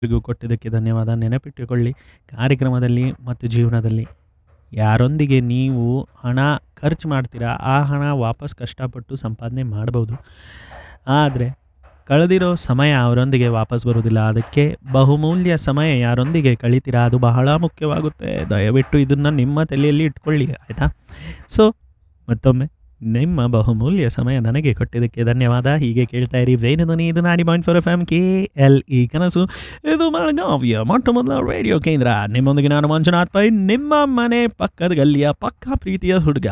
ರಿಗೂ ಕೊಟ್ಟಿದ್ದಕ್ಕೆ ಧನ್ಯವಾದ ನೆನಪಿಟ್ಟುಕೊಳ್ಳಿ ಕಾರ್ಯಕ್ರಮದಲ್ಲಿ ಮತ್ತು ಜೀವನದಲ್ಲಿ ಯಾರೊಂದಿಗೆ ನೀವು ಹಣ ಖರ್ಚು ಮಾಡ್ತೀರಾ ಆ ಹಣ ವಾಪಸ್ ಕಷ್ಟಪಟ್ಟು ಸಂಪಾದನೆ ಮಾಡ್ಬೋದು ಆದರೆ ಕಳೆದಿರೋ ಸಮಯ ಅವರೊಂದಿಗೆ ವಾಪಸ್ ಬರೋದಿಲ್ಲ ಅದಕ್ಕೆ ಬಹುಮೂಲ್ಯ ಸಮಯ ಯಾರೊಂದಿಗೆ ಕಳಿತೀರಾ ಅದು ಬಹಳ ಮುಖ್ಯವಾಗುತ್ತೆ ದಯವಿಟ್ಟು ಇದನ್ನು ನಿಮ್ಮ ತಲೆಯಲ್ಲಿ ಇಟ್ಕೊಳ್ಳಿ ಆಯಿತಾ ಸೊ ಮತ್ತೊಮ್ಮೆ ನಿಮ್ಮ ಬಹುಮೂಲ್ಯ ಸಮಯ ನನಗೆ ಕೊಟ್ಟಿದ್ದಕ್ಕೆ ಧನ್ಯವಾದ ಹೀಗೆ ಕೇಳ್ತಾ ಇರಿ ವೇಣು ಧ್ವನಿ ಇದು ninety point four F M K L E ಕನಸು ಇದು ಬೆಳಗಾವಿಯ ಮೊಟ್ಟ ಮೊದಲ ರೇಡಿಯೋ ಕೇಂದ್ರ ನಿಮ್ಮೊಂದಿಗೆ ನಾನು ಮಂಜುನಾಥ್ ಪೈ ನಿಮ್ಮ ಮನೆ ಪಕ್ಕದ ಗಲ್ಲಿಯ ಪಕ್ಕ ಪ್ರೀತಿಯ ಹುಡುಗ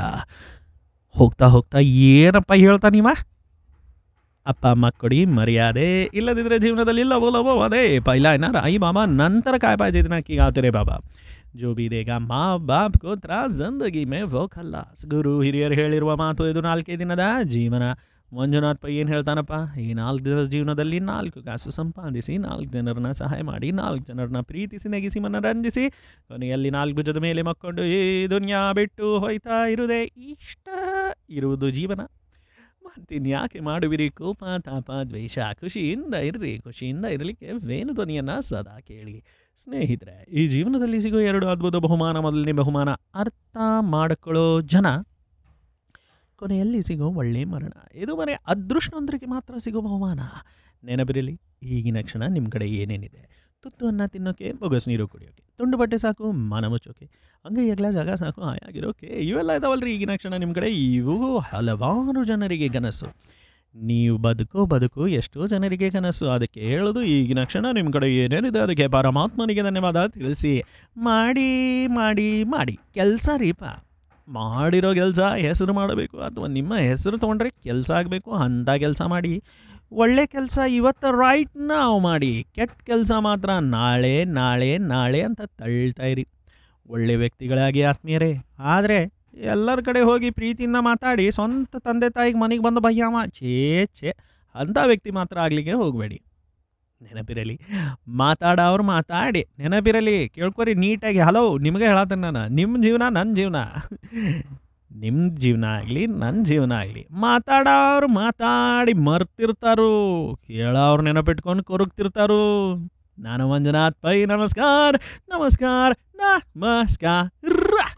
ಹೋಗ್ತಾ ಹೋಗ್ತಾ ಏನಪ್ಪ ಹೇಳ್ತಾ ನೀವ ಅಪ್ಪ ಅಮ್ಮ ಕೊಡಿ ಮರ್ಯಾದೆ ಇಲ್ಲದಿದ್ದರೆ ಜೀವನದಲ್ಲಿ ಇಲ್ಲವೋ ಲವೋ ಅದೇ ಪೈಲ ಏನಾರ ಐ ಬಾಬಾ ನಂತರ काय पाहिजे इतना की गाते रे बाबा जो भी देगा ಮಾ ಬಾಪ್ को ತ್ರಾಸ್ ಜಿಂದಗಿ ಮೇ ವೋ ಖಲ್ಲಾಸ್ ಗುರು ಹಿರಿಯರು ಹೇಳಿರುವ ಮಾತು ಇದು ನಾಲ್ಕೇ ದಿನದ ಜೀವನ ಮಂಜುನಾಥ್ ಪೈ ಏನು ಹೇಳ್ತಾನಪ್ಪ ಈ ನಾಲ್ಕು ದಿನದ ಜೀವನದಲ್ಲಿ ನಾಲ್ಕು ಕಾಸು ಸಂಪಾದಿಸಿ ನಾಲ್ಕು ಜನರನ್ನ ಸಹಾಯ ಮಾಡಿ ನಾಲ್ಕು ಜನರನ್ನ ಪ್ರೀತಿಸಿ ನೆಗಿಸಿ ಮನರಂಜಿಸಿ ಕೊನೆಯಲ್ಲಿ ನಾಲ್ಕು ಭುಜದ ಮೇಲೆ ಮಕ್ಕೊಂಡು ಈ ದುನಿಯಾ ಬಿಟ್ಟು ಹೋಯ್ತಾ ಇರುವುದೇ ಇಷ್ಟ ಇರುವುದು ಜೀವನ ಮತ್ತಿನ್ಯಾಕೆ ಮಾಡುವಿರಿ ಕೋಪ ತಾಪ ದ್ವೇಷ ಖುಷಿಯಿಂದ ಇರ್ರಿ ಖುಷಿಯಿಂದ ಇರಲಿಕ್ಕೆ ವೇಣು ಧ್ವನಿಯನ್ನು ಸದಾ ಕೇಳಿ ಸ್ನೇಹಿತರೆ ಈ ಜೀವನದಲ್ಲಿ ಸಿಗೋ ಎರಡು ಅದ್ಭುತ ಬಹುಮಾನ ಮೊದಲನೇ ಬಹುಮಾನ ಅರ್ಥ ಮಾಡಿಕೊಳ್ಳೋ ಜನ ಕೊನೆಯಲ್ಲಿ ಸಿಗೋ ಒಳ್ಳೆ ಮರಣ ಇದು ಬರೀ ಅದೃಷ್ಟವಂತರಿಗೆ ಮಾತ್ರ ಸಿಗೋ ಬಹುಮಾನ ನೆನಪಿರಲಿ ಈಗಿನ ಕ್ಷಣ ನಿಮ್ಮ ಕಡೆ ಏನೇನಿದೆ ತುತ್ತು ಅನ್ನ ತಿನ್ನೋಕೆ ಬೊಗಸ್ ನೀರು ಕುಡಿಯೋಕೆ ತುಂಡು ಬಟ್ಟೆ ಸಾಕು ಮನ ಮುಚ್ಚೋಕೆ ಹಂಗೆ ಎಗ್ಲ ಜಾಗ ಸಾಕು ಹಾಯಾಗಿರೋಕೆ ಇವೆಲ್ಲ ಇದಾವಲ್ರಿ ಈಗಿನ ಕ್ಷಣ ನಿಮ್ಮ ಕಡೆ ಇವು ಹಲವಾರು ಜನರಿಗೆ ಕನಸು ನೀವು ಬದುಕೋ ಬದುಕು ಎಷ್ಟೋ ಜನರಿಗೆ ಕನಸು ಅದಕ್ಕೆ ಹೇಳೋದು ಈಗಿನ ಕ್ಷಣ ನಿಮ್ಮ ಕಡೆ ಏನೇನಿದೆ ಅದಕ್ಕೆ ಪರಮಾತ್ಮನಿಗೆ ಧನ್ಯವಾದ ತಿಳಿಸಿ ಮಾಡಿ ಮಾಡಿ ಮಾಡಿ ಕೆಲಸ ರೀಪ ಮಾಡಿರೋ ಕೆಲಸ ಹೆಸರು ಮಾಡಬೇಕು ಅಥವಾ ನಿಮ್ಮ ಹೆಸರು ತೊಗೊಂಡ್ರೆ ಕೆಲಸ ಆಗಬೇಕು ಅಂಥ ಕೆಲಸ ಮಾಡಿ ಒಳ್ಳೆ ಕೆಲಸ ಇವತ್ತು ರೈಟ್ ನಾವು ಮಾಡಿ ಕೆಟ್ಟ ಕೆಲಸ ಮಾತ್ರ ನಾಳೆ ನಾಳೆ ನಾಳೆ ಅಂತ ತಳ್ತಾ ಇರಿ ಒಳ್ಳೆ ವ್ಯಕ್ತಿಗಳಾಗಿ ಆತ್ಮೀಯರೇ ಆದರೆ ಎಲ್ಲರ ಕಡೆ ಹೋಗಿ ಪ್ರೀತಿಯಿಂದ ಮಾತಾಡಿ ಸ್ವಂತ ತಂದೆ ತಾಯಿಗೆ ಮನೆಗೆ ಬಂದು ಬಯ್ಯಮ್ಮ ಛೇ ಛೇ ಅಂಥ ವ್ಯಕ್ತಿ ಮಾತ್ರ ಆಗಲಿಕ್ಕೆ ಹೋಗಬೇಡಿ ನೆನಪಿರಲಿ ಮಾತಾಡೋರು ಮಾತಾಡಿ ನೆನಪಿರಲಿ ಕೇಳ್ಕೊರಿ ನೀಟಾಗಿ ಹಲೋ ನಿಮಗೆ ಹೇಳತ್ತೇನೆ ನಾನು ನಿಮ್ಮ ಜೀವನ ನನ್ನ ಜೀವನ ನಿಮ್ಮ ಜೀವನ ಆಗಲಿ ನನ್ನ ಜೀವನ ಆಗಲಿ ಮಾತಾಡೋರು ಮಾತಾಡಿ ಮರ್ತಿರ್ತಾರು ಕೇಳೋರು ನೆನಪಿಟ್ಕೊಂಡು ಕೊರಗ್ತಿರ್ತಾರು ನಾನು ಮಂಜುನಾಥ್ ಪೈ ನಮಸ್ಕಾರ ನಮಸ್ಕಾರ ನಮಸ್ಕಾರ